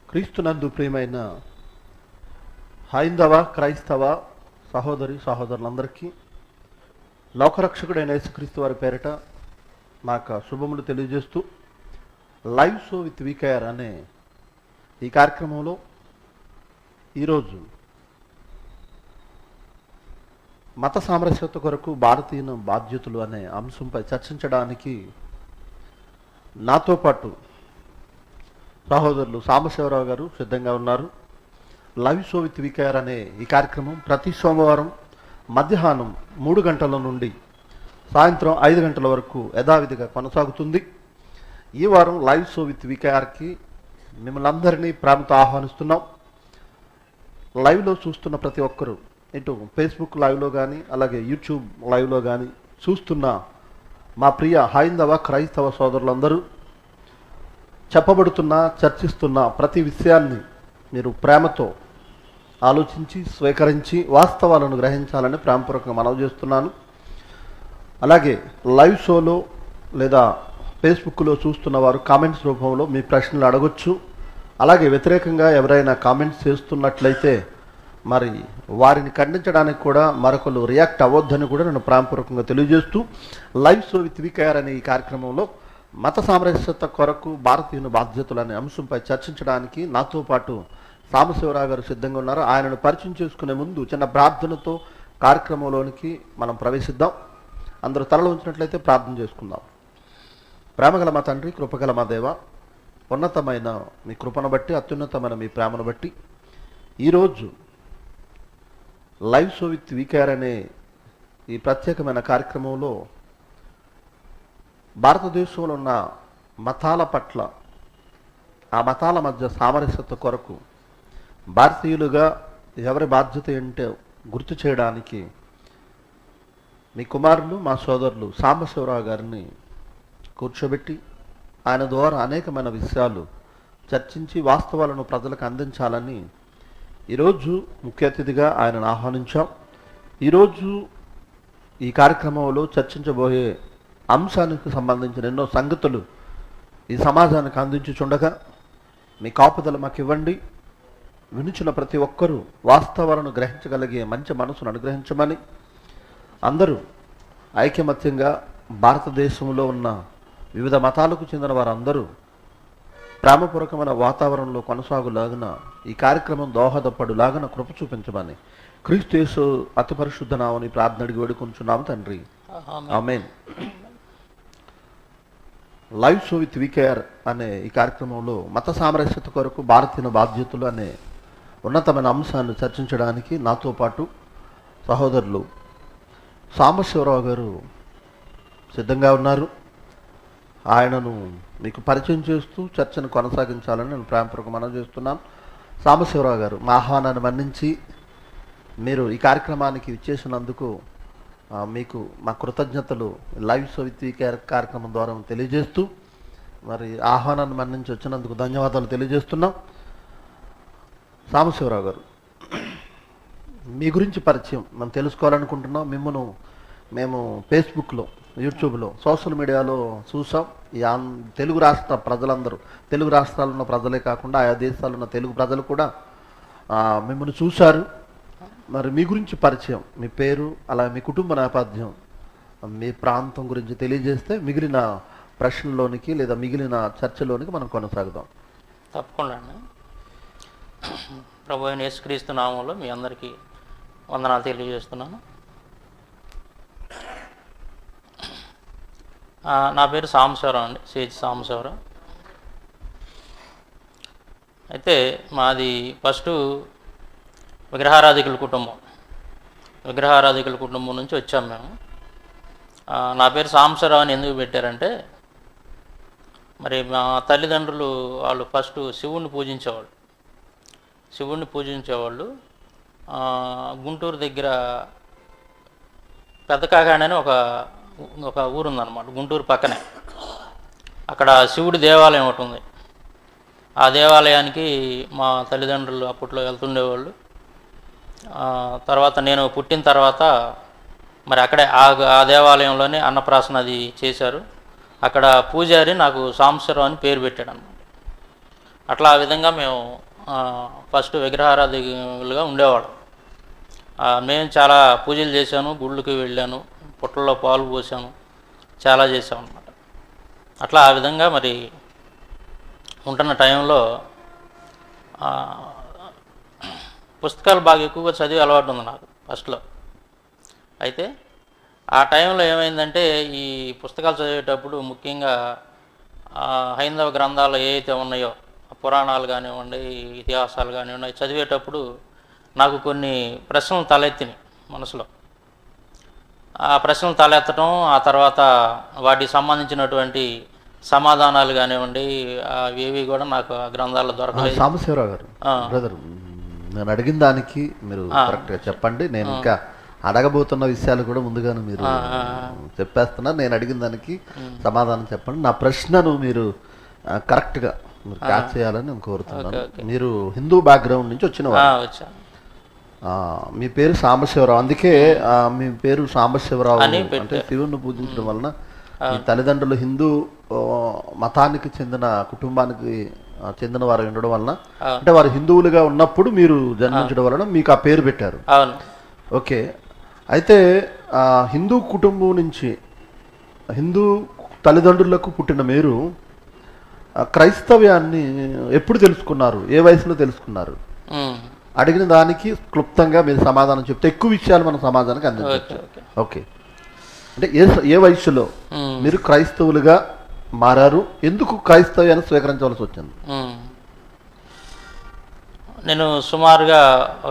క్రీస్తునందు ప్రియమైన హైందవ క్రైస్తవ సహోదరి సహోదరులందరికీ లోకరక్షకుడైన యేసుక్రీస్తు వారి పేరిట నాకు శుభములు తెలియజేస్తూ లైవ్ షో విత్ వీకేఆర్ అనే ఈ కార్యక్రమంలో ఈరోజు మత సామరస్యత కొరకు భారతీయ బాధ్యతలు అనే అంశంపై చర్చించడానికి నాతో పాటు సహోదరులు సాంబశివరావు గారు సిద్ధంగా ఉన్నారు లైవ్ షో విత్ వికేఆర్ అనే ఈ కార్యక్రమం ప్రతి సోమవారం మధ్యాహ్నం మూడు గంటల నుండి సాయంత్రం ఐదు గంటల వరకు యథావిధిగా కొనసాగుతుంది ఈ వారం లైవ్ షో విత్ వికేఆర్కి మిమ్మల్ని అందరినీ ప్రేమతో ఆహ్వానిస్తున్నాం లైవ్లో చూస్తున్న ప్రతి ఒక్కరూ ఇటు ఫేస్బుక్ లైవ్లో కానీ అలాగే యూట్యూబ్ లైవ్లో కానీ చూస్తున్న మా ప్రియ హైందవ క్రైస్తవ సోదరులందరూ చెప్పబడుతున్న చర్చిస్తున్న ప్రతి విషయాన్ని మీరు ప్రేమతో ఆలోచించి స్వీకరించి వాస్తవాలను గ్రహించాలని ప్రేమపూర్వకంగా మనవి చేస్తున్నాను అలాగే లైవ్ షోలో లేదా ఫేస్బుక్లో చూస్తున్న వారు కామెంట్స్ రూపంలో మీ ప్రశ్నలు అడగొచ్చు అలాగే వ్యతిరేకంగా ఎవరైనా కామెంట్స్ చేస్తున్నట్లయితే మరి వారిని ఖండించడానికి కూడా మరొకరు రియాక్ట్ అవ్వద్దని కూడా నేను ప్రేమపూర్వకంగా తెలియజేస్తూ లైవ్ షో విత్ వికేఆర్ అనే ఈ కార్యక్రమంలో మత సామరస్యత కొరకు భారతీయుని బాధ్యతలు అనే అంశంపై చర్చించడానికి నాతో పాటు సాంబశివరావు గారు సిద్ధంగా ఉన్నారు ఆయనను పరిచయం చేసుకునే ముందు చిన్న ప్రార్థనతో కార్యక్రమంలోనికి మనం ప్రవేశిద్దాం అందరూ తలలో ఉంచినట్లయితే ప్రార్థన చేసుకుందాం ప్రేమగల మా తండ్రి కృపగల మా దేవ ఉన్నతమైన మీ కృపను బట్టి అత్యున్నతమైన మీ ప్రేమను బట్టి ఈరోజు లైవ్ షో విత్ వీకేఆర్ అనే ఈ ప్రత్యేకమైన కార్యక్రమంలో భారతదేశంలో ఉన్న మతాల పట్ల ఆ మతాల మధ్య సామరస్యత కొరకు భారతీయులుగా ఎవరి బాధ్యత ఏంటో గుర్తు చేయడానికి మీ కుమారులు మా సోదరులు సాంబశివరావు గారిని కూర్చోబెట్టి ఆయన ద్వారా అనేకమైన విషయాలు చర్చించి వాస్తవాలను ప్రజలకు అందించాలని ఈరోజు ముఖ్య అతిథిగా ఆయనను ఆహ్వానించాం ఈరోజు ఈ కార్యక్రమంలో చర్చించబోయే అంశానికి సంబంధించిన ఎన్నో సంగతులు ఈ సమాజానికి అందించుచుండగా మీ కాపుదల మాకు ఇవ్వండి వినుచున్న ప్రతి ఒక్కరూ వాస్తవాలను గ్రహించగలిగే మంచి మనసును అనుగ్రహించమని అందరూ ఐకమత్యంగా భారతదేశంలో ఉన్న వివిధ మతాలకు చెందిన వారందరూ ప్రేమపూర్వకమైన వాతావరణంలో కొనసాగులాగిన ఈ కార్యక్రమం దోహదపడులాగన కృప చూపించమని క్రీస్తు యేసు అతి పరిశుద్ధ నామని ప్రార్థన అడిగి వేడుకుంటున్నాము తండ్రి amen live show with VKR అనే ఈ కార్యక్రమంలో మత సామరస్యత కొరకు భారతీయ బాధ్యతలు అనే ఉన్నతమైన అంశాన్ని చర్చించడానికి నాతో పాటు సహోదరులు సాంబశివరావు గారు సిద్ధంగా ఉన్నారు ఆయనను మీకు పరిచయం చేస్తూ చర్చను కొనసాగించాలని నేను ప్రేమపూర్వక మనం చేస్తున్నాను సాంబశివరావు గారు మా ఆహ్వానాన్ని మన్నించి మీరు ఈ కార్యక్రమానికి ఇచ్చేసినందుకు ఆ, మీకు మా కృతజ్ఞతలు లైవ్ షో విత్ వీకేఆర్ కార్యక్రమం ద్వారా తెలియజేస్తూ మరి ఆహ్వానాన్ని మన్నించి వచ్చినందుకు ధన్యవాదాలు తెలియజేస్తున్నాం సాంబశివరావు గారు మీ గురించి పరిచయం మనం తెలుసుకోవాలనుకుంటున్నాం మిమ్మల్ని మేము ఫేస్బుక్లో యూట్యూబ్లో సోషల్ మీడియాలో చూసాం ఈ ఆన్ తెలుగు రాష్ట్ర ప్రజలందరూ తెలుగు రాష్ట్రాల్లో ఉన్న ప్రజలే కాకుండా ఆయా దేశాల్లో ఉన్న తెలుగు ప్రజలు కూడా ఆ, మిమ్మల్ని చూశారు మరి మీ గురించి పరిచయం మీ పేరు అలా మీ కుటుంబ నేపథ్యం మీ ప్రాంతం గురించి తెలియజేస్తే మిగిలిన ప్రశ్నలోనికి లేదా మిగిలిన చర్చలోనికి మనం కొనసాగుదాం తప్పకుండా అండి ప్రభు అయిన యేసుక్రీస్తు నామంలో మీ అందరికీ వందనాలు తెలియజేస్తున్నాను ఆ, నా పేరు సాంబశివరావు అండి సిహెచ్ సాంబశివరావు అయితే మాది ఫస్ట్ విగ్రహారాధికుల కుటుంబం విగ్రహారాధికుల కుటుంబం నుంచి వచ్చాం మేము ఆ, నా పేరు సాంబశివరావు అని ఎందుకు పెట్టారంటే మరి మా తల్లిదండ్రులు వాళ్ళు ఫస్ట్ శివుణ్ణి పూజించేవాళ్ళు శివుణ్ణి పూజించేవాళ్ళు ఆ, గుంటూరు దగ్గర పెద్దకాకాని అని ఒక ఒక ఊరు ఉందన్నమాట గుంటూరు పక్కనే అక్కడ శివుడి దేవాలయం ఒకటి ఉంది ఆ దేవాలయానికి మా తల్లిదండ్రులు అప్పట్లో వెళ్తుండేవాళ్ళు ఆ, తర్వాత నేను పుట్టిన తర్వాత మరి అక్కడే ఆ ఆ దేవాలయంలోనే అన్నప్రాసన అది చేశారు అక్కడ పూజారి నాకు సాంబశివరావు అని పేరు పెట్టాడు అనమాట అట్లా ఆ విధంగా మేము ఆ, ఫస్ట్ విగ్రహారాధికులుగా ఉండేవాళ్ళం ఆ, మేము చాలా పూజలు చేశాను గుళ్ళకి వెళ్ళాను పుట్టల్లో పాలు పోసాను చాలా చేసాం అనమాట అట్లా ఆ విధంగా మరి ఉంటున్న టైంలో ఆ, పుస్తకాలు బాగా ఎక్కువగా చదివే అలవాటు ఉంది నాకు ఫస్ట్లో అయితే ఆ టైంలో ఏమైందంటే ఈ పుస్తకాలు చదివేటప్పుడు ముఖ్యంగా ఆ, హైందవ గ్రంథాలు ఏవైతే ఉన్నాయో ఆ పురాణాలు కానివ్వండి ఇతిహాసాలు కానివ్వండి అవి చదివేటప్పుడు నాకు కొన్ని ప్రశ్నలు తలెత్తినాయి మనసులో ఆ ప్రశ్నలు తలెత్తడం ఆ తర్వాత వాటికి సంబంధించినటువంటి సమాధానాలు కానివ్వండి అవి ఏవి కూడా నాకు ఆ గ్రంథాల్లో దొరకలేదు సాంబశివరావు గారు ఆ. బ్రదర్ నేను అడిగిన దానికి మీరు కరెక్ట్గా చెప్పండి నేను ఇంకా అడగబోతున్న విషయాలు కూడా ముందుగానే మీరు చెప్పేస్తున్నారు నేను అడిగిన దానికి సమాధానం చెప్పండి నా ప్రశ్నను మీరు ఆ, కరెక్ట్గా మీరు క్యాచ్ చేయాలని నేను కోరుతున్నాను మీరు హిందూ బ్యాక్గ్రౌండ్ నుంచి వచ్చిన ఆ, వారు వచ్చాను ఆ, మీ పేరు సాంబశివరావు అందుకే ఆ, మీ పేరు సాంబశివరావు అని అంటే శివుని పూజించడం వలన మీ తల్లిదండ్రులు హిందూ ఆ, మతానికి చెందిన కుటుంబానికి ఆ, చెందిన వారు ఉండడం వలన అంటే వారు హిందువులుగా ఉన్నప్పుడు మీరు జన్మించడం వలన మీకు ఆ పేరు పెట్టారు అవును ఓకే అయితే ఆ, హిందూ కుటుంబం నుంచి హిందూ తల్లిదండ్రులకు పుట్టిన మీరు ఆ, క్రైస్తవ్యాన్ని ఎప్పుడు తెలుసుకున్నారు ఏ వయసులో తెలుసుకున్నారు ఉమ్. అడిగిన దానికి క్లుప్తంగా మీరు సమాధానం చెప్తే ఎక్కువ విషయాలు మన సమాజానికి అందించవచ్చు ఓకే ఓకే అంటే ఏ స- ఏ వయసులో ఉమ్. మీరు క్రైస్తవులుగా మారారు ఎందుకు క్రైస్తవ్యాన్ని స్వీకరించవలసి వచ్చింది ఉమ్. నేను సుమారుగా ఒక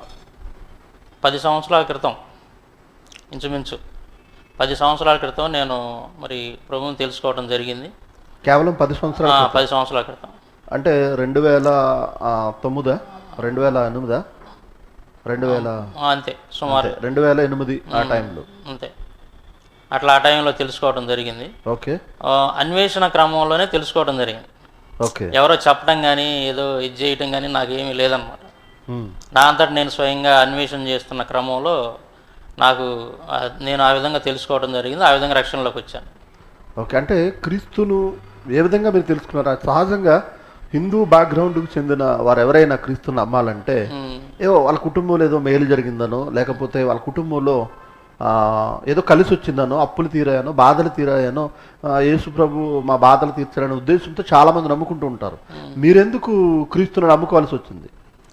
పది సంవత్సరాల క్రితం ఇంచుమించు పది సంవత్సరాల క్రితం నేను మరి ప్రభువుని తెలుసుకోవడం జరిగింది కేవలం పది ఆ, సంవత్సరాలు పది సంవత్సరాల క్రితం అంటే రెండు వేల ఆ, తొమ్మిదా రెండు వేల ఎనిమిదా రెండు వేల ఆ, అంతే సుమారు రెండు వేల ఎనిమిది ఆ టైంలో అంతే అట్లా ఆ టైంలో తెలుసుకోవడం జరిగింది ఓకే ఆ, అన్వేషణ క్రమంలోనే తెలుసుకోవడం జరిగింది ఓకే ఎవరో చెప్పడం కానీ ఏదో ఇది చేయటం కానీ నాకేమీ లేదనమాట ఉమ్. నా అంతట నేను స్వయంగా అన్వేషణ చేస్తున్న క్రమంలో నాకు ఆ, నేను ఆ విధంగా తెలుసుకోవడం జరిగింది ఆ విధంగా రక్షణలోకి వచ్చాను ఓకే అంటే క్రీస్తును ఏ విధంగా మీరు తెలుసుకున్నారా సహజంగా హిందూ బ్యాక్గ్రౌండ్కి చెందిన వారు ఎవరైనా క్రీస్తుని నమ్మాలంటే ఉమ్, ఏవో వాళ్ళ కుటుంబంలో ఏదో మేలు జరిగిందనో లేకపోతే వాళ్ళ కుటుంబంలో ఆ, ఏదో కలిసి వచ్చిందనో అప్పులు తీరాయనో బాధలు తీరాయనో ఆ, యేసు ప్రభు మా బాధలు తీర్చాలనే ఉద్దేశంతో చాలా మంది నమ్ముకుంటూ ఉంటారు మీరెందుకు క్రీస్తుని నమ్ముకోవాల్సి వచ్చింది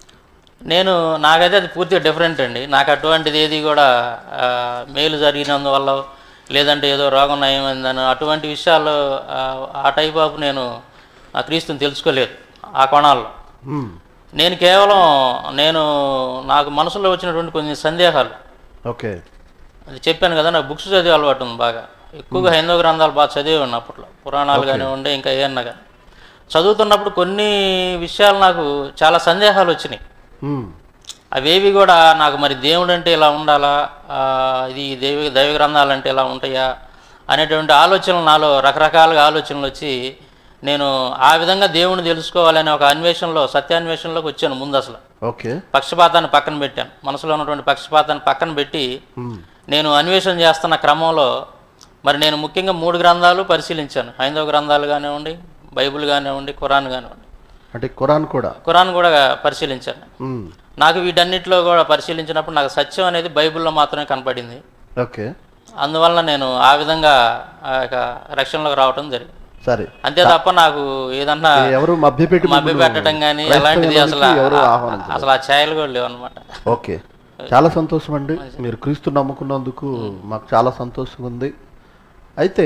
నేను నాకైతే అది పూర్తిగా డిఫరెంట్ అండి నాకు అటువంటిది ఏది కూడా ఆ, మేలు జరిగినందువల్ల లేదంటే ఏదో రోగం నయమైందని అటువంటి విషయాలు ఆ, ఆ టైప్ ఆఫ్ నేను ఆ క్రీస్తుని తెలుసుకోలేదు ఆ కోణాల్లో ఉమ్. నేను కేవలం నేను నాకు మనసులో వచ్చినటువంటి కొన్ని సందేహాలు ఓకే అది చెప్పాను కదా నాకు బుక్స్ చదివే అలవాటు ఉంది బాగా ఎక్కువగా హైందవ గ్రంథాలు బాగా చదివేవాడిని అప్పట్లో పురాణాలు కానివ్వండి ఇంకా ఏమన్నా కానీ చదువుతున్నప్పుడు కొన్ని విషయాలు నాకు చాలా సందేహాలు వచ్చినాయి ఉమ్. అవేవి కూడా నాకు మరి దేవుడు అంటే ఇలా ఉండాలా ఆ, ఇది దైవ దైవ గ్రంథాలు అంటే ఇలా ఉంటాయా అనేటువంటి ఆలోచనలు నాలో రకరకాలుగా ఆలోచనలు వచ్చి నేను ఆ విధంగా దేవుణ్ణి తెలుసుకోవాలనే ఒక అన్వేషణలో సత్యాన్వేషణలోకి వచ్చాను ముందు అసలు ఓకే పక్షపాతాన్ని పక్కన పెట్టాను మనసులో ఉన్నటువంటి పక్షపాతాన్ని పక్కన పెట్టి ఉమ్. నేను అన్వేషణ చేస్తున్న క్రమంలో మరి నేను ముఖ్యంగా మూడు గ్రంథాలు పరిశీలించాను హైందవ గ్రంథాలు కానివ్వండి బైబిల్ కానివ్వండి ఖురాన్ కానివ్వండి అంటే ఖురాన్ కూడా ఖురాన్ కూడా పరిశీలించాను ఉమ్. నాకు వీటన్నిటిలో కూడా పరిశీలించినప్పుడు నాకు సత్యం అనేది బైబిల్లో మాత్రమే కనపడింది ఓకే అందువల్ల నేను ఆ విధంగా ఆ యొక్క రక్షణలోకి రావటం జరిగింది సరే అంతే తప్ప నాకు ఏదన్నా ఎవరు మభ్యపెట్టి మభ్య పెట్టడం కానీ ఎలాంటిది అసలు ఎవరు ఆ- ఆహ్వానించరు అసలు ఆ ఛాయలు కూడా లేవు అనమాట ఓకే చాలా సంతోషం అండి మీరు క్రీస్తు నమ్ముకున్నందుకు మాకు చాలా సంతోషంగా ఉంది అయితే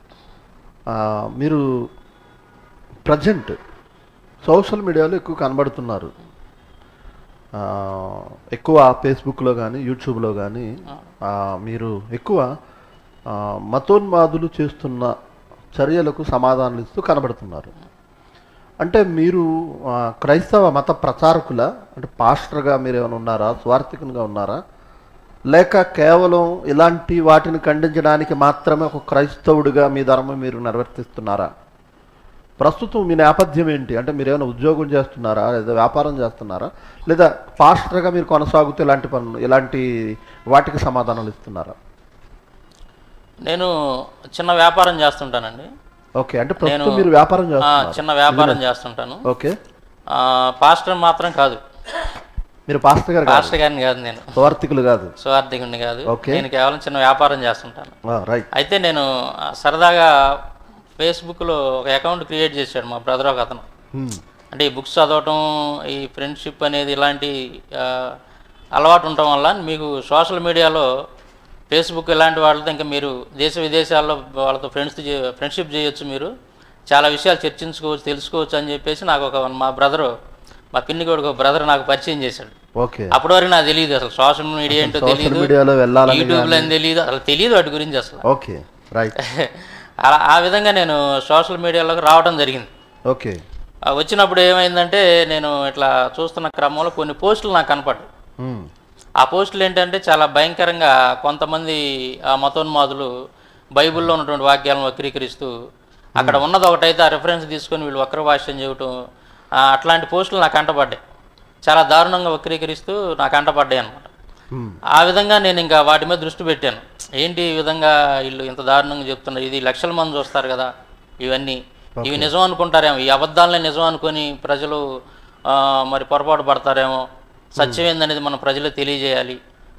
ఆ, మీరు ప్రజెంట్ సోషల్ మీడియాలో ఎక్కువ కనబడుతున్నారు ఆ, ఎక్కువ ఫేస్బుక్లో కానీ యూట్యూబ్లో కానీ ఆ, మీరు ఎక్కువ ఆ, మతోన్మాదులు చేస్తున్న చర్యలకు సమాధానాలు ఇస్తూ కనబడుతున్నారు అంటే మీరు ఆ, క్రైస్తవ మత ప్రచారకుల అంటే పాస్టర్గా మీరు ఏమైనా ఉన్నారా స్వార్థికునిగా ఉన్నారా లేక కేవలం ఇలాంటి వాటిని ఖండించడానికి మాత్రమే ఒక క్రైస్తవుడిగా మీ ధర్మం మీరు నిర్వర్తిస్తున్నారా ప్రస్తుతం మీ నేపథ్యం ఏంటి అంటే మీరు ఏమైనా ఉద్యోగం చేస్తున్నారా లేదా వ్యాపారం చేస్తున్నారా లేదా పాస్టర్గా మీరు కొనసాగుతూ ఇలాంటి పనులు ఇలాంటి వాటికి సమాధానాలు ఇస్తున్నారా నేను చిన్న వ్యాపారం చేస్తుంటానండి ఓకే అంటే ప్రస్తుతం మీరు వ్యాపారం ఆ, చేస్తున్నారు చిన్న వ్యాపారం చేస్తుంటాను ఓకే ఆ, పాస్టర్ మాత్రం కాదు మీరు పాస్టర్ గారు కాదు పాస్టర్ గారిని కాదు నేను స్వార్థికులు కాదు స్వార్థికుడిని కాదు ఓకే. నేను కేవలం చిన్న వ్యాపారం చేస్తుంటాను రైట్ అయితే నేను ఆ, సరదాగా ఫేస్బుక్లో ఒక అకౌంట్ క్రియేట్ చేశాడు మా బ్రదర్ ఒక అతను అంటే ఈ బుక్స్ చదవటం ఈ ఫ్రెండ్షిప్ అనేది ఇలాంటి ఆ, అలవాటు ఉండటం వల్ల మీకు సోషల్ మీడియాలో ఫేస్బుక్ ఇలాంటి వాళ్ళతో ఇంకా మీరు దేశ విదేశాల్లో వాళ్ళతో ఫ్రెండ్స్ ఫ్రెండ్షిప్ చేయొచ్చు మీరు చాలా విషయాలు చర్చించుకోవచ్చు తెలుసుకోవచ్చు అని చెప్పేసి నాకు ఒక మా బ్రదరు మా పిన్ని కూడా ఒక బ్రదర్ నాకు పరిచయం చేశాడు ఓకే అప్పటి వరకు నాకు తెలియదు అసలు సోషల్ మీడియా ఏంటో సోషల్ తెలియదు మీడియాలో వెళ్ళాలని యూట్యూబ్లో ఏం తెలియదు అసలు తెలియదు వాటి గురించి అసలు ఓకే రైట్ అలా ఆ విధంగా నేను సోషల్ మీడియాలోకి రావడం జరిగింది ఓకే ఆ వచ్చినప్పుడు ఏమైందంటే నేను ఇట్లా చూస్తున్న క్రమంలో కొన్ని పోస్టులు నాకు కనపడ్డాయి మ్మ్. ఆ పోస్టులు ఏంటంటే చాలా భయంకరంగా కొంతమంది ఆ మతోన్మాదులు బైబిల్లో ఉన్నటువంటి వాక్యాలను వక్రీకరిస్తూ అక్కడ ఉన్నది ఒకటైతే ఆ రెఫరెన్స్ తీసుకొని వీళ్ళు వక్ర భాష్యం చేయటం ఆ, అట్లాంటి పోస్టులు నాకు కంటపడ్డాయి చాలా దారుణంగా వక్రీకరిస్తూ నాకు కంటపడ్డాయి అనమాట మ్మ్. ఆ విధంగా నేను ఇంకా వాటి మీద దృష్టి పెట్టాను ఏంటి ఈ విధంగా వీళ్ళు ఇంత దారుణంగా చెప్తున్నారు ఇది లక్షల మంది చూస్తారు కదా ఇవన్నీ ఇవి నిజం అనుకుంటారేమో ఈ అబద్ధాలనే నిజం అనుకొని ప్రజలు ఆ, మరి పొరపాటు పడతారేమో సత్యం ఏందనేది మనం ప్రజలకు తెలియజేయాలి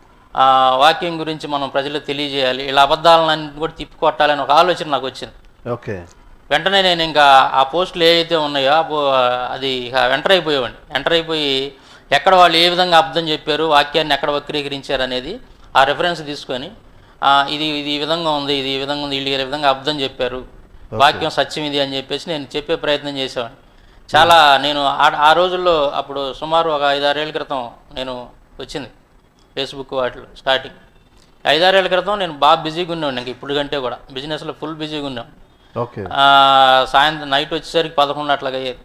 ఆ వాక్యం గురించి మనం ప్రజలకు తెలియజేయాలి ఇలా అబద్ధాలను కూడా తిప్పికొట్టాలని ఒక ఆలోచన నాకు వచ్చింది ఓకే వెంటనే నేను ఇంకా ఆ పోస్టులు ఏవైతే ఉన్నాయో ఆ పో- అది ఇక ఎంటర్ అయిపోయేవాడిని ఎంటర్ అయిపోయి ఎక్కడ వాళ్ళు ఏ విధంగా అర్థం చెప్పారు వాక్యాన్ని ఎక్కడ వక్రీకరించారు అనేది ఆ రెఫరెన్స్ తీసుకొని ఆ, ఇది ఇది ఈ విధంగా ఉంది ఇది ఈ విధంగా ఉంది వీళ్ళు ఈ విధంగా అర్థం చెప్పారు వాక్యం సత్యం ఇది అని చెప్పేసి నేను చెప్పే ప్రయత్నం చేసేవాడిని చాలా నేను ఆ- ఆ రోజుల్లో అప్పుడు సుమారు ఒక ఐదారేళ్ల క్రితం నేను వచ్చింది ఫేస్బుక్ వాటిలో స్టార్టింగ్ ఐదారేళ్ల క్రితం నేను బాగా బిజీగా ఉండేవాడిని ఇంక ఇప్పుడు కంటే కూడా బిజినెస్లో ఫుల్ బిజీగా ఉండేవాడిని ఓకే ఆ, సాయంత్రం నైట్ వచ్చేసరికి పదకొండు అట్లాగా అయ్యేది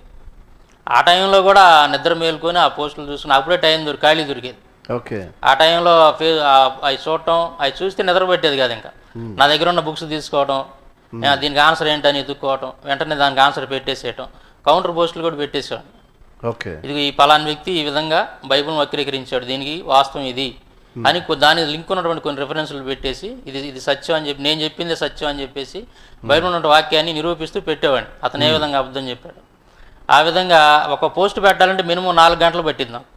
ఆ టైంలో కూడా నిద్ర మేలుకొని ఆ పోస్టులు చూసుకుని అప్పుడే టైం దొరికి ఖాళీ దొరికేది ఓకే ఆ టైంలో ఫే ఆ- అవి చూడటం అవి చూస్తే నిద్ర పెట్టేది కాదు ఇంకా నా దగ్గర ఉన్న బుక్స్ తీసుకోవడం ఆ, దీనికి ఆన్సర్ ఏంటని ఎత్తుక్కోవటం వెంటనే దానికి ఆన్సర్ పెట్టేసేయటం కౌంటర్ పోస్టులు కూడా పెట్టేసేవాడిని ఓకే ఇది ఈ పలానా వ్యక్తి ఈ విధంగా బైబిల్ని వక్రీకరించాడు దీనికి వాస్తవం ఇది అని కొ- దాని లింక్ ఉన్నటువంటి కొన్ని రిఫరెన్స్లు పెట్టేసి ఇది ఇది సత్యం అని చెప్పి నేను చెప్పింది సత్యం అని చెప్పేసి బైబిల్ ఉన్న వాక్యాన్ని నిరూపిస్తూ పెట్టేవాడిని అతను ఏ విధంగా అబద్ధం చెప్పాడు ఆ విధంగా ఒక పోస్ట్ పెట్టాలంటే మినిమం నాలుగు గంటలు పట్టింది నాకు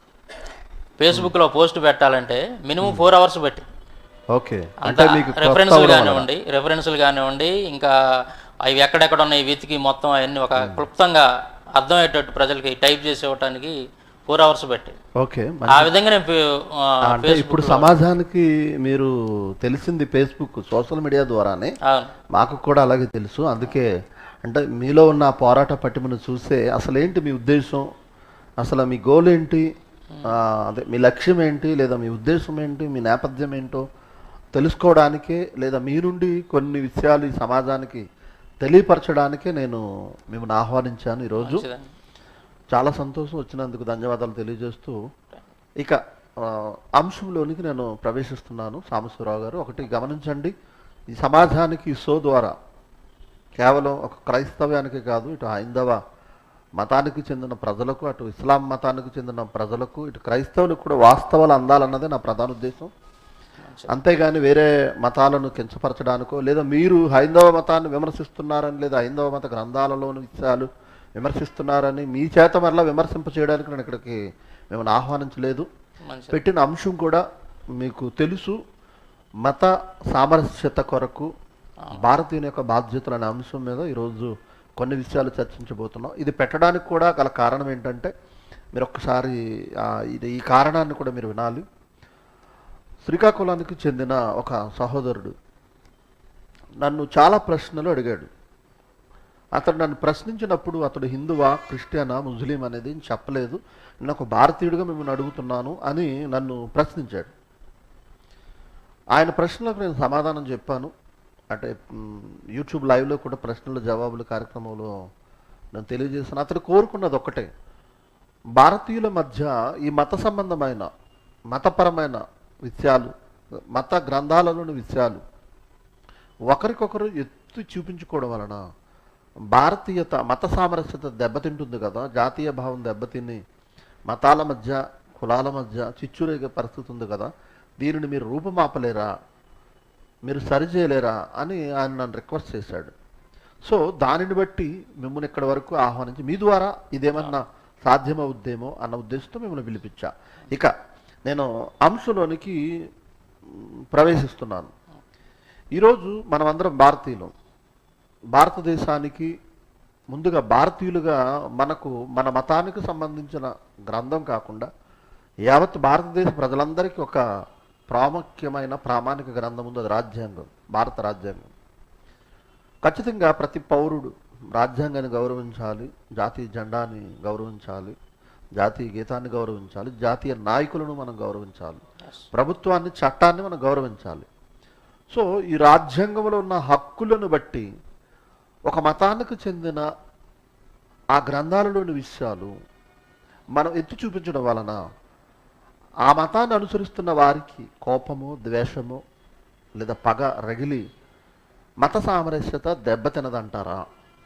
ఫేస్బుక్లో పోస్ట్ పెట్టాలంటే మినిమం ఫోర్ అవర్స్ పట్టింది ఓకే అంటే అంత మీకు కొత్త రెఫరెన్స్లు అవడం వలన. కానివ్వండి రెఫరెన్స్లు కానివ్వండి ఇంకా అవి ఎక్కడెక్కడ ఉన్నాయి వెతికి మొత్తం అవన్నీ ఒక క్లుప్తంగా అర్థమయ్యేటట్టు ప్రజలకి టైప్ చేసి ఇవ్వడానికి ఫోర్ అవర్స్ పెట్టి ఓకే ఆ విధంగా నేను ఫే- ఆ, అంటే ఇప్పుడు సమాజానికి మీరు తెలిసింది ఫేస్బుక్ సోషల్ మీడియా ద్వారానే అవును మాకు కూడా అలాగే తెలుసు అందుకే అంటే మీలో ఉన్న ఆ పోరాట పట్టిమను చూస్తే అసలు ఏంటి మీ ఉద్దేశం అసలు మీ గోల్ ఏంటి ఆ, అదే మీ లక్ష్యం ఏంటి లేదా మీ ఉద్దేశం ఏంటి మీ నేపథ్యం ఏంటో తెలుసుకోవడానికే లేదా మీ నుండి కొన్ని విషయాలు ఈ సమాజానికి తెలియపరచడానికే నేను మిమ్మల్ని ఆహ్వానించాను ఈరోజు మంచిదండి. చాలా సంతోషం వచ్చినందుకు ధన్యవాదాలు తెలియజేస్తూ ఇక ఆ, అంశంలోనికి నేను ప్రవేశిస్తున్నాను సాంబశివరావు గారు ఒకటి గమనించండి ఈ సమాజానికి ఈ షో ద్వారా కేవలం ఒక క్రైస్తవ్యానికి కాదు ఇటు హైందవ మతానికి చెందిన ప్రజలకు అటు ఇస్లాం మతానికి చెందిన ప్రజలకు ఇటు క్రైస్తవులకు కూడా వాస్తవాలు అందాలన్నదే నా ప్రధాన ఉద్దేశం అంతేగాని వేరే మతాలను కించపరచడానికో లేదా మీరు హైందవ మతాన్ని విమర్శిస్తున్నారని లేదా హైందవ మత గ్రంథాలలోని విషయాలు విమర్శిస్తున్నారని మీ చేత మరలా విమర్శింప చేయడానికి నేను ఇక్కడికి మిమ్మల్ని ఆహ్వానించలేదు మంచిది పెట్టిన అంశం కూడా మీకు తెలుసు మత సామరస్యత కొరకు భారతీయుని యొక్క బాధ్యతలు అనే అంశం మీద ఈరోజు కొన్ని విషయాలు చర్చించబోతున్నాం ఇది పెట్టడానికి కూడా గల కారణం ఏంటంటే మీరు ఒక్కసారి ఆ, ఇది ఈ కారణాన్ని కూడా మీరు వినాలి శ్రీకాకుళానికి చెందిన ఒక సహోదరుడు నన్ను చాలా ప్రశ్నలు అడిగాడు అతడు నన్ను ప్రశ్నించినప్పుడు అతడు హిందువా క్రిస్టియనా ముస్లిం అనేది నేను చెప్పలేదు నేను ఒక భారతీయుడిగా మిమ్మల్ని అడుగుతున్నాను అని నన్ను ప్రశ్నించాడు ఆయన ప్రశ్నలకు నేను సమాధానం చెప్పాను అంటే మ్, యూట్యూబ్ లైవ్లో కూడా ప్రశ్నల జవాబులు కార్యక్రమంలో నేను తెలియజేశాను అతడు కోరుకున్నది ఒక్కటే భారతీయుల మధ్య ఈ మత సంబంధమైన మతపరమైన విషయాలు మత గ్రంథాలలోని విషయాలు ఒకరికొకరు ఎత్తి చూపించుకోవడం వలన భారతీయత మత సామరస్యత దెబ్బతింటుంది కదా జాతీయ భావం దెబ్బతిని మతాల మధ్య కులాల మధ్య చిచ్చురేగే పరిస్థితి ఉంది కదా దీనిని మీరు రూపుమాపలేరా మీరు సరిచేయలేరా అని ఆయన నన్ను రిక్వెస్ట్ చేశాడు సో దానిని బట్టి మిమ్మల్ని ఇక్కడి వరకు ఆహ్వానించి మీ ద్వారా ఇదేమన్నా సాధ్యమవుద్దేమో అన్న ఉద్దేశంతో మిమ్మల్ని పిలిపించా ఇక నేను అంశంలోనికి మ్, ప్రవేశిస్తున్నాను ఈరోజు మనమందరం భారతీయులం భారతదేశానికి ముందుగా భారతీయులుగా మనకు మన మతానికి సంబంధించిన గ్రంథం కాకుండా యావత్ భారతదేశ ప్రజలందరికీ ఒక ప్రాముఖ్యమైన ప్రామాణిక గ్రంథం ఉంది అది రాజ్యాంగం భారత రాజ్యాంగం ఖచ్చితంగా ప్రతి పౌరుడు రాజ్యాంగాన్ని గౌరవించాలి జాతీయ జెండాని గౌరవించాలి జాతీయ గీతాన్ని గౌరవించాలి జాతీయ నాయకులను మనం గౌరవించాలి ప్రభుత్వాన్ని చట్టాన్ని మనం గౌరవించాలి సో ఈ రాజ్యాంగంలో ఉన్న హక్కులను బట్టి ఒక మతానికి చెందిన ఆ గ్రంథాలలోని విషయాలు మనం ఎత్తి చూపించడం వలన ఆ మతాన్ని అనుసరిస్తున్న వారికి కోపము ద్వేషము లేదా పగ రగిలి మత సామరస్యత దెబ్బతినదంటారా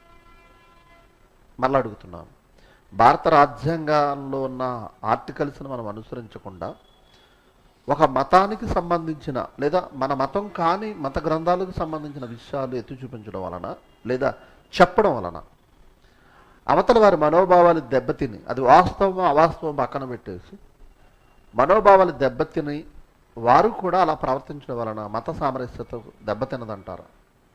మళ్ళీ అడుగుతున్నాను భారత రాజ్యాంగంలో ఉన్న ఆర్టికల్స్ని మనం అనుసరించకుండా ఒక మతానికి సంబంధించిన లేదా మన మతం కాని మత గ్రంథాలకు సంబంధించిన విషయాలు ఎత్తి చూపించడం వలన లేదా చెప్పడం వలన అవతల వారి మనోభావాలు దెబ్బతిని అది వాస్తవం అవాస్తవం పక్కన పెట్టేసి మనోభావాలు దెబ్బతిని వారు కూడా అలా ప్రవర్తించడం వలన మత సామరస్యత దెబ్బతినదంటారా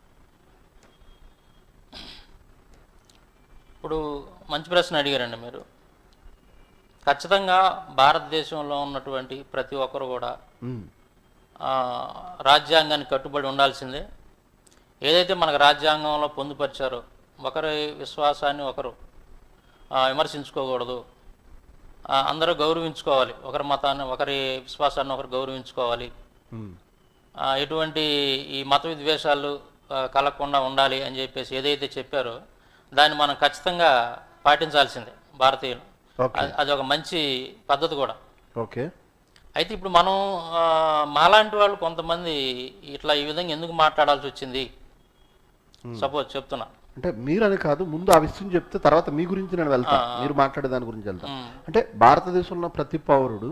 ఇప్పుడు మంచి ప్రశ్న అడిగారండి మీరు ఖచ్చితంగా భారతదేశంలో ఉన్నటువంటి ప్రతి ఒక్కరు కూడా ఉమ్, ఆ, రాజ్యాంగానికి కట్టుబడి ఉండాల్సిందే ఏదైతే మనకు రాజ్యాంగంలో పొందుపరిచారో ఒకరి విశ్వాసాన్ని ఒకరు ఆ, విమర్శించుకోకూడదు ఆ, అందరూ గౌరవించుకోవాలి ఒకరి మతాన్ని ఒకరి విశ్వాసాన్ని ఒకరు గౌరవించుకోవాలి ఉమ్, ఆ, ఎటువంటి ఈ మత విద్వేషాలు ఆ, కలగకుండా ఉండాలి అని చెప్పేసి ఏదైతే చెప్పారో దాన్ని మనం ఖచ్చితంగా పాటించాల్సిందే భారతీయులు ఓకే అది- అది ఒక మంచి పద్ధతి కూడా ఓకే అయితే ఇప్పుడు మనం ఆ, మాలాంటి వాళ్ళు కొంతమంది ఇట్లా ఈ విధంగా ఎందుకు మాట్లాడాల్సి వచ్చింది సపోజ్ చెప్తున్నా అంటే మీరని కాదు ముందు ఆ విషయం చెప్తే తర్వాత మీ గురించి నేను వెళ్తాను మీరు మాట్లాడే దాని గురించి వెళ్తాను మ్, అంటే భారతదేశంలో ఉన్న ప్రతి పౌరుడు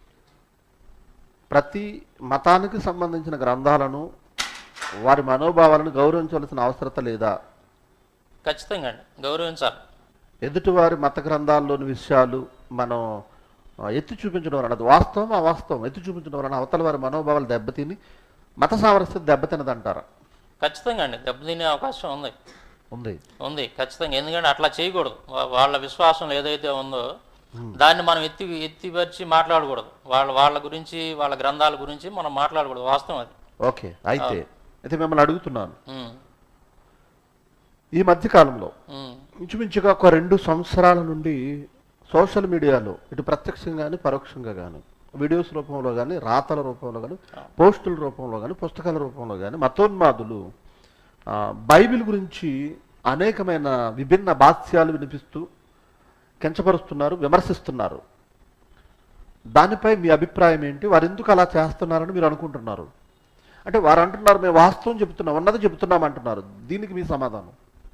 ప్రతి మతానికి సంబంధించిన గ్రంథాలను వారి మనోభావాలను గౌరవించవలసిన అవసరత లేదా ఖచ్చితంగా అండి గౌరవించాలి ఎదుటివారి మత గ్రంథాల్లోని విషయాలు మనం ఆ, ఎత్తి చూపించడం వలన అది వాస్తవం అవాస్తవం ఎత్తి చూపించడం వలన అవతల వారి మనోభావాలు దెబ్బతిని మత సామరస్యత దెబ్బతినదంటారా ఖచ్చితంగా అండి దెబ్బతినే అవకాశం ఉంది ఉంది ఉంది ఖచ్చితంగా ఎందుకంటే అట్లా చేయకూడదు వా- వాళ్ళ విశ్వాసం ఏదైతే ఉందో దాన్ని మనం ఎత్తి ఎత్తిపరిచి మాట్లాడకూడదు వాళ్ళ వాళ్ళ గురించి వాళ్ళ గ్రంథాల గురించి మనం మాట్లాడకూడదు వాస్తవం అది ఓకే అయితే అయితే మిమ్మల్ని అడుగుతున్నాను ఉమ్, ఈ మధ్య కాలంలో ఉమ్, ఇంచుమించుగా ఒక రెండు సంవత్సరాల నుండి సోషల్ మీడియాలో ఇటు ప్రత్యక్షంగా కానీ పరోక్షంగా కానీ వీడియోస్ రూపంలో కానీ రాతల రూపంలో కానీ పోస్టుల రూపంలో కానీ పుస్తకాల రూపంలో కానీ మతోన్మాదులు ఆ, బైబిల్ గురించి అనేకమైన విభిన్న భాష్యాలు వినిపిస్తూ కించపరుస్తున్నారు విమర్శిస్తున్నారు దానిపై మీ అభిప్రాయం ఏంటి వారు ఎందుకు అలా చేస్తున్నారని మీరు అనుకుంటున్నారు అంటే వారు అంటున్నారు మేము వాస్తవం చెబుతున్నాం ఉన్నది చెబుతున్నాం అంటున్నారు దీనికి మీ సమాధానం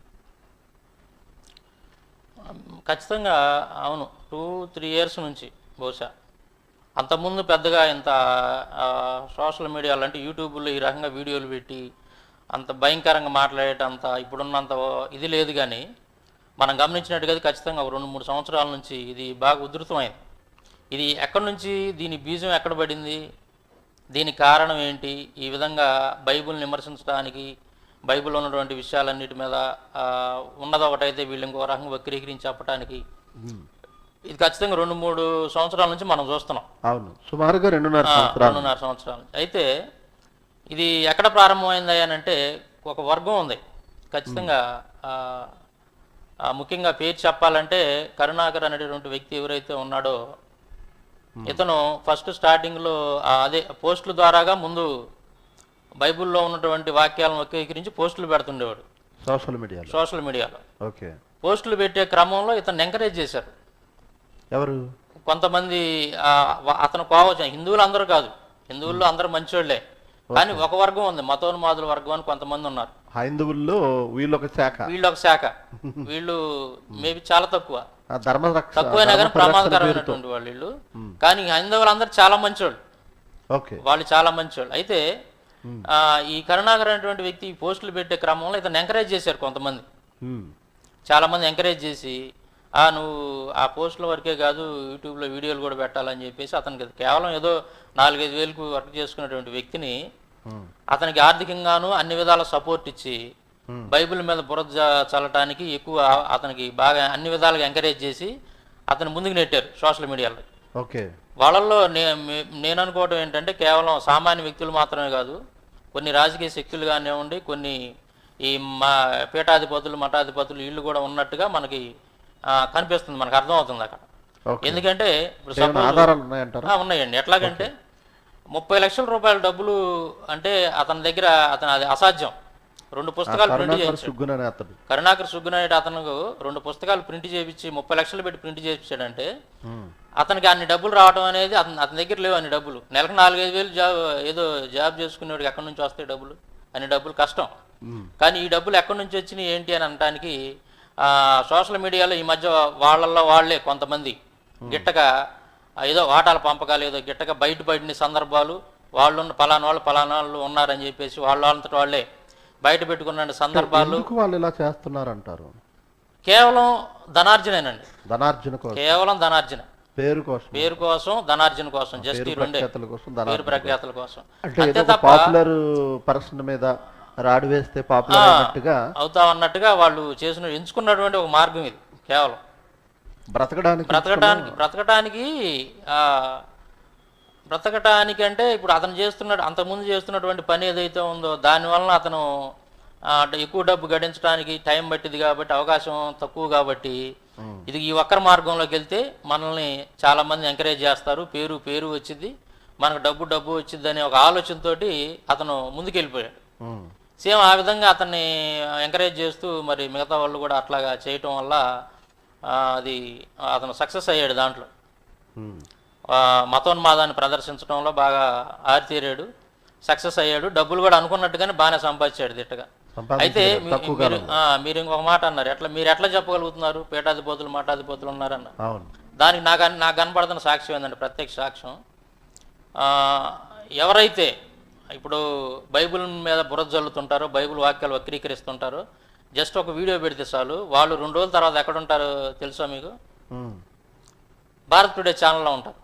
ఖచ్చితంగా అవును టూ త్రీ ఇయర్స్ నుంచి బహుశా అంతకుముందు పెద్దగా ఇంత ఆ, సోషల్ మీడియాలో అంటే యూట్యూబ్లో ఈ రకంగా వీడియోలు పెట్టి అంత భయంకరంగా మాట్లాడేటంత ఇప్పుడున్నంత ఇది లేదు కానీ మనం గమనించినట్టుగా అది ఖచ్చితంగా ఒక రెండు మూడు సంవత్సరాల నుంచి ఇది బాగా ఉధృతమైంది ఇది ఎక్కడి నుంచి దీని బీజం ఎక్కడ పడింది దీని కారణం ఏంటి ఈ విధంగా బైబిల్ని విమర్శించడానికి బైబిల్లో ఉన్నటువంటి విషయాలన్నిటి మీద ఆ, ఉన్నది ఒకటైతే వీళ్ళు ఇంకో రకంగా వక్రీకరించి చెప్పడానికి ఇది ఖచ్చితంగా రెండు మూడు సంవత్సరాల నుంచి మనం చూస్తున్నాం అవును సుమారుగా రెండున్నర ఆ, సంవత్సరాలు రెండున్నర సంవత్సరాల నుంచి అయితే ఇది ఎక్కడ ప్రారంభమైంది అని అంటే ఒక వర్గం ఉంది ఖచ్చితంగా ఆ, ఆ, ముఖ్యంగా పేరు చెప్పాలంటే కరుణాకర్ అనేటటువంటి వ్యక్తి ఎవరైతే ఉన్నాడో ఇతను ఫస్ట్ స్టార్టింగ్లో ఆ, అదే పోస్టుల ద్వారాగా ముందు బైబిల్లో ఉన్నటువంటి వాక్యాలను వక్రీకరించి పోస్టులు పెడుతుండేవాడు సోషల్ మీడియాలో సోషల్ మీడియాలో ఓకే పోస్టులు పెట్టే క్రమంలో ఇతను ఎంకరేజ్ చేశారు ఎవరు కొంతమంది ఆ, వ- అతను కోవచ్చు హిందువులు అందరూ కాదు హిందువుల్లో అందరూ మంచివాళ్లే కానీ ఒక వర్గం ఉంది మతోన్మాదుల వర్గం అని కొంతమంది ఉన్నారు హైందవుల్లో వీళ్ళొక శాఖ వీళ్ళు ఒక శాఖ వీళ్ళు మేబీ చాలా తక్కువ ఆ ధర్మరక్ష తక్కువైనా కానీ ధర్మ పరిరక్షణ పేరుతో ప్రమాదకరమైనటువంటి వాళ్ళు వీళ్ళు కానీ హైందవులు అందరూ చాలా మంచివాళ్ళు ఓకే వాళ్ళు చాలా మంచివాళ్ళు అయితే ఆ, ఈ కరుణాకర్ అనేటువంటి వ్యక్తి ఈ పోస్టులు పెట్టే క్రమంలో ఇతను ఎంకరేజ్ చేశారు కొంతమంది ఉమ్. చాలామంది ఎంకరేజ్ చేసి ఆ నువ్వు ఆ పోస్టుల వరకే కాదు యూట్యూబ్లో వీడియోలు కూడా పెట్టాలని చెప్పేసి అతనికి కేవలం ఏదో నాలుగైదు వేలకు వర్క్ చేసుకున్నటువంటి వ్యక్తిని ఉమ్. అతనికి ఆర్థికంగాను అన్ని విధాల సపోర్ట్ ఇచ్చి Hmm. బైబిల్ మీద బురద జ- చల్లటానికి ఎక్కువ అతనికి బాగా అన్ని విధాలుగా ఎంకరేజ్ చేసి అతను ముందుకు నెట్టారు సోషల్ మీడియాలో ఓకే వాళ్ళల్లో నే మే- నేను అనుకోవడం ఏంటంటే కేవలం సామాన్య వ్యక్తులు మాత్రమే కాదు కొన్ని రాజకీయ శక్తులు కానివ్వండి కొన్ని ఈ మా పీఠాధిపతులు మఠాధిపతులు వీళ్ళు కూడా ఉన్నట్టుగా మనకి ఆ, కనిపిస్తుంది మనకు అర్థమవుతుంది అక్కడ ఓకే ఎందుకంటే ఇప్పుడు ఏమైనా suppose- ఆధారాలు ఉన్నాయంటారా ఆ, ఉన్నాయండి ఎట్లాగంటే ముప్పై లక్షల రూపాయల డబ్బులు అంటే అతని దగ్గర అతను అది అసాధ్యం రెండు పుస్తకాలు ప్రింట్ కరుణాకర్ చేయించాడు సుగ్గున్ అనే అతడు కరుణాకర్ సుగ్గునాయుడు అతను రెండు పుస్తకాలు ప్రింట్ చేయించి ముప్పై లక్షలు పెట్టి ప్రింట్ చేయించాడంటే ఉమ్. అతనికి అన్ని డబ్బులు రావడం అనేది అతని అతని దగ్గర లేవు అన్ని డబ్బులు నెలకు నాలుగైదు వేలు జాబ్ ఏదో జాబ్ చేసుకునేవాడికి ఎక్కడి నుంచి వస్తాయి డబ్బులు అన్ని డబ్బులు కష్టం ఉమ్. కానీ ఈ డబ్బులు ఎక్కడి నుంచి వచ్చినాయి ఏంటి అని అనడానికి ఆ, సోషల్ మీడియాలో ఈ మధ్య వాళ్ళల్లో వాళ్ళే కొంతమంది గిట్టగా ఆ, ఏదో వాటాల పంపకాలు ఏదో గిట్టగా బయటపడిన సందర్భాలు వాళ్ళు ఉన్న పలానా వాళ్ళు పలానా వాళ్ళు ఉన్నారని చెప్పేసి వాళ్ళ వాళ్ళంతటి వాళ్ళే బయట పెట్టుకున్న సందర్భాలు ఎందుకు వాళ్ళు ఇలా చేస్తున్నారంటారు కేవలం ధనార్జనేనండి ధనార్జన కోసం కేవలం ధనార్జన పేరు కోసం పేరు కోసం ధనార్జన కోసం జస్ట్ ఈ పేరు రెండే ప్రఖ్యాతల కోసం పేరు ధనార్జన ప్రఖ్యాతల కోసం అంటే అంతే ఏదో ఒక తప్ప పాపులర్ పర్సన్ మీద రాడు వేస్తే పాపులర్ అయినట్టుగా అవుతా అన్నట్టుగా వాళ్ళు చేసిన ఎంచుకున్నటువంటి ఒక మార్గం ఇది కేవలం బ్రతకడానికి బ్రతకటానికి బ్రతకటానికి ఆ, బ్రతకటానికి అంటే ఇప్పుడు అతను చేస్తున్న అంతకుముందు చేస్తున్నటువంటి పని ఏదైతే ఉందో దానివలన అతను ఆ, అంటే ఎక్కువ డబ్బు గడించడానికి టైం పట్టింది కాబట్టి అవకాశం తక్కువ కాబట్టి ఉమ్. ఇది ఈ ఒక్కరి మార్గంలోకి వెళ్తే మనల్ని చాలా మంది ఎంకరేజ్ చేస్తారు పేరు పేరు వచ్చింది మనకు డబ్బు డబ్బు వచ్చింది అనే ఒక ఆలోచనతోటి అతను ముందుకెళ్ళిపోయాడు ఉమ్. సేమ్ ఆ విధంగా అతన్ని ఎంకరేజ్ చేస్తూ మరి మిగతా వాళ్ళు కూడా అట్లాగా చేయటం వల్ల ఆ, అది అతను సక్సెస్ అయ్యాడు దాంట్లో ఉమ్. ఆ, మతోన్మాదాన్ని ప్రదర్శించడంలో బాగా ఆరితేరాడు సక్సెస్ అయ్యాడు డబ్బులు కూడా అనుకున్నట్టుగానే బాగానే సంపాదించాడు దిట్టగా అయితే సంపాదించాడు మీ- తక్కువ మీరు ఆ, మీరు ఇంకొక మాట అన్నారు ఎట్లా మీరు ఎట్లా చెప్పగలుగుతున్నారు పీఠాధిపతులు మఠాధిపతులు ఉన్నారన్న అవును దానికి నాకు అన్- నాకు కనపడుతున్న సాక్ష్యం ఏంటంటే ప్రత్యక్ష సాక్ష్యం ఆ, ఎవరైతే ఇప్పుడు బైబిల్ మీద బురద జల్లుతుంటారో బైబిల్ వాక్యాలు వక్రీకరిస్తుంటారో జస్ట్ ఒక వీడియో పెడితే చాలు వాళ్ళు రెండు రోజుల తర్వాత ఎక్కడ ఉంటారో తెలుసా మీకు ఉమ్. భారత్ టుడే ఛానల్లో ఉంటారు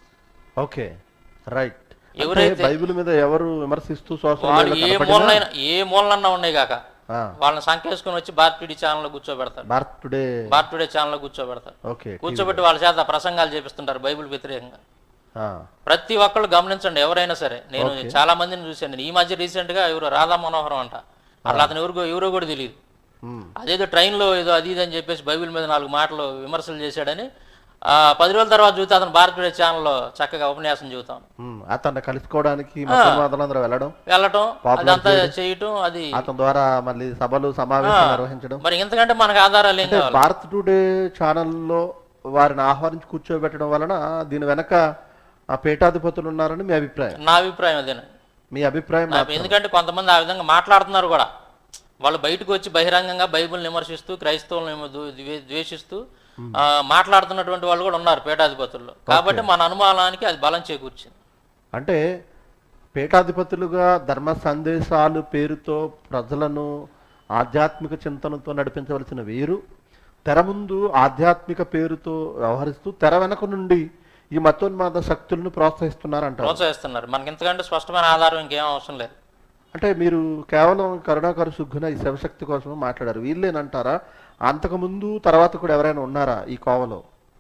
ఓకే రైట్ ఎవరైతే- బైబిల్ మీద ఎవరు విమర్శిస్తూ సోషల్ వాళ్ళు ఏ మీడియాలో మూలనైనా ఏ మూలనన్నా ఉన్నాయి కాక ఆ, వాళ్ళని సంకేసుకొని వచ్చి భారత్ టుడే ఛానల్లో కూర్చోబెడతారు భారత్ టుడే భారత్ టుడే ఛానల్లో కూర్చోబెడతారు ఓకే కూర్చోబెట్టి వాళ్ళ చేత ప్రసంగాలు చేపిస్తుంటారు బైబిల్ వ్యతిరేకంగా ఆ, ప్రతి ఒక్కళ్ళు గమనించండి ఎవరైనా సరే నేను చాలా మందిని చూశాను నేను ఈ మధ్య రీసెంట్ గా ఎవరు రాధా మనోహరం అంట అట్లా అతను ఎవరికో ఎవరో కూడా తెలియదు ఉమ్. అదేదో ట్రైన్లో ఏదో అది ఇది అని చెప్పేసి బైబిల్ మీద నాలుగు మాటలు విమర్శలు చేశాడని ఆ, పది రోజుల తర్వాత చూస్తే అతను భారత్ టుడే ఛానల్లో చక్కగా ఉపన్యాసం చూతాం ఉమ్. అతన్ని కలుసుకోవడానికి మతోన్మాదులందరూ వెళ్ళడం వెళ్ళటం అదంతా చేయటం అది అతని ద్వారా మళ్ళీ సభలు సమావేశాలు నిర్వహించడం మరి ఇంతకంటే మనకు ఆధారాలు ఏం అంటే కావాలి భారత్ టుడే ఛానల్లో వారిని ఆహ్వానించి కూర్చోబెట్టడం వలన దీని వెనక ఆ పీఠాధిపతులు ఉన్నారని మీ అభిప్రాయం నా అభిప్రాయం అదేనండి మీ అభిప్రాయం నా- ఎందుకంటే కొంతమంది ఆ విధంగా మాట్లాడుతున్నారు కూడా వాళ్ళు బయటకు వచ్చి బహిరంగంగా బైబిల్ని విమర్శిస్తూ క్రైస్తవులను ద్వే- ద్వే- ద్వేషిస్తూ ఆ, మాట్లాడుతున్నటువంటి వాళ్ళు కూడా ఉన్నారు పీఠాధిపతుల్లో కాబట్టి మన అనుమానానికి అది బలం చేకూర్చింది అంటే పీఠాధిపతులుగా ధర్మ సందేశాలు పేరుతో ప్రజలను ఆధ్యాత్మిక చింతనతో నడిపించవలసిన వీరు తెర ముందు ఆధ్యాత్మిక పేరుతో వ్యవహరిస్తూ తెర వెనక నుండి ఈ మతోన్మాద శక్తులను ప్రోత్సహిస్తున్నారంటారు ప్రోత్సహిస్తున్నారు మనకి ఇంతకంటే స్పష్టమైన ఆధారం ఇంకేం అవసరం లేదు అంటే మీరు కేవలం కరుణాకర సుగ్గున ఈ శివశక్తి కోసం మాట్లాడారు వీళ్ళేనంటారా అంతకుముందు తర్వాత కూడా ఎవరైనా ఉన్నారా ఈ కోవలో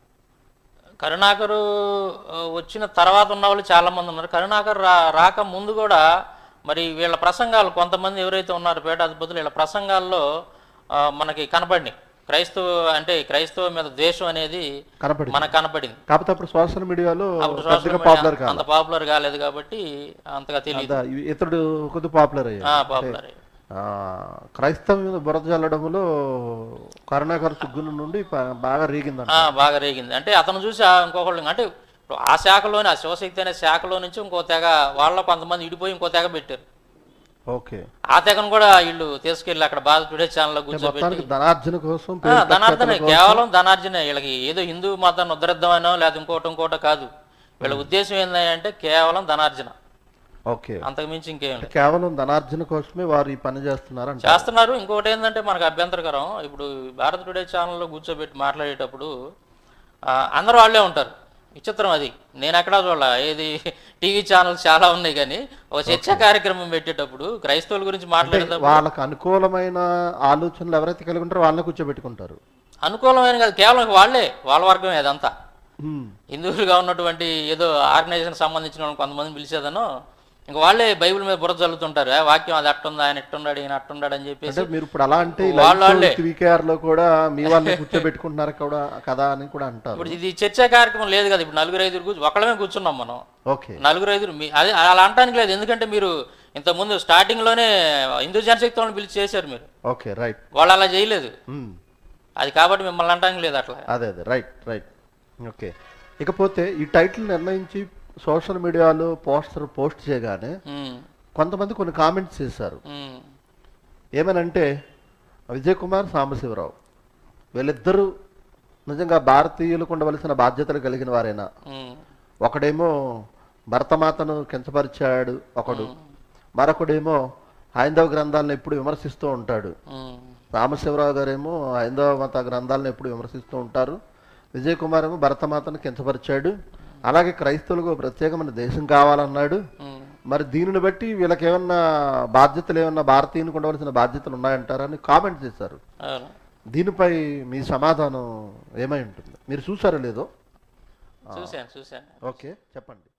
కరుణాకరు ఆ, వచ్చిన తర్వాత ఉన్న వాళ్ళు చాలా మంది ఉన్నారు కరుణాకర్ రా రాక ముందు కూడా మరి వీళ్ళ ప్రసంగాలు కొంతమంది ఎవరైతే ఉన్నారో పీఠాధిపతులు వీళ్ళ ప్రసంగాల్లో ఆ, మనకి కనపడినాయి క్రైస్తవ అంటే క్రైస్తవ మీద ద్వేషం అనేది కనపడింది మనకు కనపడింది కాకపోతే అప్పుడు సోషల్ మీడియాలో అప్పుడు సోషల్ పెద్దగా మీడియా పాపులర్ కాదు అంత పాపులర్ కాలేదు కాబట్టి అంతగా తెలియదు అదా, ఇ- ఇతడు కొద్ది పాపులర్ అయ్యాడు పాపులర్ ఆ, క్రైస్తవం మీద బురద చల్లడంలో కరుణాకర సుగ్గుల నుండి ప- బాగా రీగిందంట బాగా రేగింది అంటే అతను చూసి ఆ ఇంకొకళ్ళు అంటే ఇప్పుడు ఆ శాఖలోని ఆ శివశక్తి అనే శాఖలో నుంచి ఇంకో తెగ వాళ్ళ కొంతమంది ఇడిపోయి ఇంకో తెగ పెట్టారు ఓకే ఆ తెగను కూడా వీళ్ళు తీసుకెళ్ళి అక్కడ బాధ టుడే ఛానల్లో కూర్చోబెట్టి మొత్తానికి ధనార్జన కోసం ఆ, పేరు ధనార్జనే కేవలం ధనార్జనే వీళ్ళకి ఏదో హిందూ మతాన్ని ఉద్ధరిద్దామనో లేదా ఇంకోటి ఇంకోటో కాదు వీళ్ళ ఉద్దేశం ఏంటంటే కేవలం ధనార్జన ఓకే అంతకుమించి ఇంకేం లేదు కేవలం ధనార్జన కోసమే వారు ఈ పని చేస్తున్నారంట చేస్తున్నారు ఇంకొకటి ఏంటంటే మనకు అభ్యంతరకరం ఇప్పుడు భారత్ టుడే ఛానల్లో కూర్చోబెట్టి మాట్లాడేటప్పుడు ఆ, అందరూ వాళ్ళే ఉంటారు విచిత్రం అది నేను ఎక్కడా చూడాల ఏది టీవీ ఛానల్స్ చాలా ఉన్నాయి కానీ ఒక చర్చా కార్యక్రమం పెట్టేటప్పుడు క్రైస్తవుల గురించి మాట్లాడేటప్పుడు వాళ్ళకి అనుకూలమైన ఆలోచనలు ఎవరైతే కలిగి ఉంటారో వాళ్ళని కూర్చోబెట్టుకుంటారు అనుకూలమైన కాదు కేవలం వాళ్ళే వాళ్ళ వర్గమే అదంతా ఉమ్. హిందువులుగా ఉన్నటువంటి ఏదో ఆర్గనైజేషన్ సంబంధించిన వాళ్ళని కొంతమంది పిలిచేదనో ఇంక వాళ్ళే బైబిల్ మీద బుర్ర చల్లుతుంటారు "ఆ, వాక్యం అది అట్టుంది ఆయన ఇట్టున్నాడు ఈయన అట్టున్నాడు అని చెప్పేసి అంటే మీరు ఇప్పుడు అలా అంటే వాళ్ళ వాళ్ళే. వికేఆర్ లో కూడా మీ వాళ్ళని కూర్చోబెట్టుకుంటున్నారు కూడా కదా అని కూడా అంటారు ఇప్పుడు ఇది చర్చా కార్యక్రమం లేదు కదా ఇప్పుడు నలుగురు ఐదుగురు కూర్చో ఒకళ్ళమే కూర్చున్నాం మనం ఓకే నలుగురు ఐదుగురు మీ అది అలా అనడానికి లేదు ఎందుకంటే మీరు ఇంతకుముందు స్టార్టింగ్లోనే హిందూ జనశక్తి వాళ్ళని పిలిచి చేశారు మీరు ఓకే రైట్ వాళ్ళు అలా చేయలేదు ఉమ్. అది కాబట్టి మిమ్మల్ని అనడానికి లేదు అట్లా అదే అదే రైట్ రైట్ ఓకే ఇకపోతే ఈ టైటిల్ నిర్ణయించి సోషల్ మీడియాలో పోస్టర్ పోస్ట్ చేయగానే ఉమ్, కొంతమంది కొన్ని కామెంట్స్ చేశారు ఉమ్, ఏమనంటే విజయ్ కుమార్ సాంబశివరావు వీళ్ళిద్దరూ నిజంగా భారతీయులకు ఉండవలసిన బాధ్యతలు కలిగిన వారేనా ఉమ్, ఒకడేమో భరతమాతను కించపరిచాడు ఒకడు మరొకడేమో హైందవ గ్రంథాలను ఎప్పుడు విమర్శిస్తూ ఉంటాడు ఉమ్, రామశివరావు గారేమో హైందవ మత గ్రంథాలను ఎప్పుడు విమర్శిస్తూ ఉంటారు విజయ్ కుమార్ ఏమో భరతమాతను కించపరిచాడు అలాగే క్రైస్తవులకు ఒక ప్రత్యేకమైన దేశం కావాలన్నాడు ఉమ్. మరి దీనిని బట్టి వీళ్ళకి ఏమన్నా బాధ్యతలు ఏమన్నా భారతీయునికి ఉండవలసిన బాధ్యతలు ఉన్నాయంటారని కామెంట్ చేశారు అవును దీనిపై మీ సమాధానం ఏమై ఉంటుంది మీరు చూసారో లేదో చూశాను చూశాను ఓకే చెప్పండి